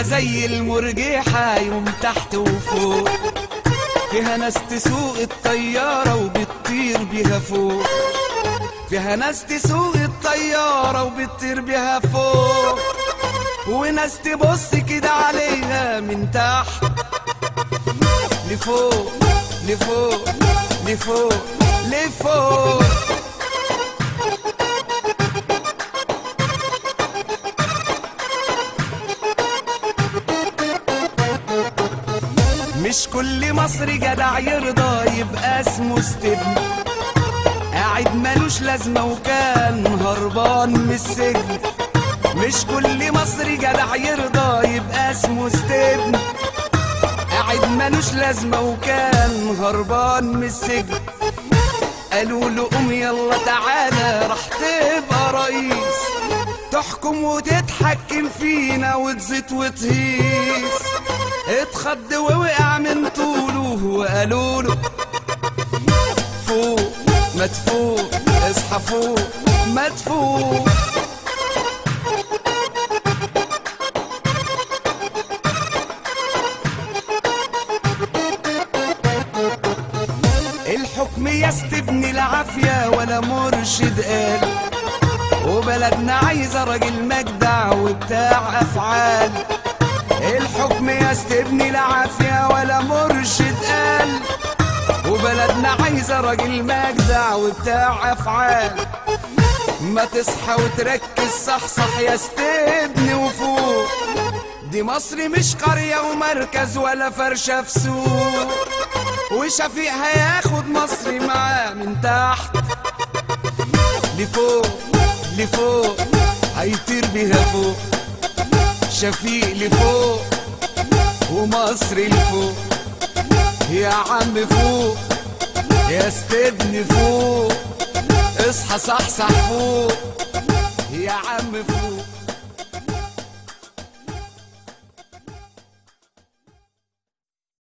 زي المرجحة يوم تحت وفوق فيها ناس تسوق الطيارة وبتطير بيها فوق فيها ناس تسوق الطيارة وبتطير بيها فوق وناس تبص كده عليها من تحت لفوق لفوق لفوق لفوق مش كل مصري جدع يرضى يبقى اسمه استبن قاعد ملوش لازمة وكان هربان من السجن مش كل مصري جدع يرضى يبقى اسمه استبن قاعد ملوش لازمة وكان هربان من السجن قالوا له قوم يلا تعالى راح تبقى رئيس تحكم وتتحكم فينا وتزيد وتهيس اتخض ووقع من طوله وقالوا له فوق ما تفوق اصحى فوق ما تفوق الحكم يستبني العافية ولا مرشد قال وبلدنا عايزة راجل مجدع وبتاع أفعال الحكم يستبني العافية ولا مرشد قال وبلدنا عايزة راجل مجدع وبتاع أفعال ما تصحى وتركز صح صح يا استبني وفوق دي مصر مش قرية ومركز ولا فرشة في سوق وشفيق هياخد مصر معاه من تحت لفوق لفوق هيطير بيها فوق شفيق لفوق ومصر لفوق يا عم فوق يا استبن فوق اصحى صحصح فوق يا عم فوق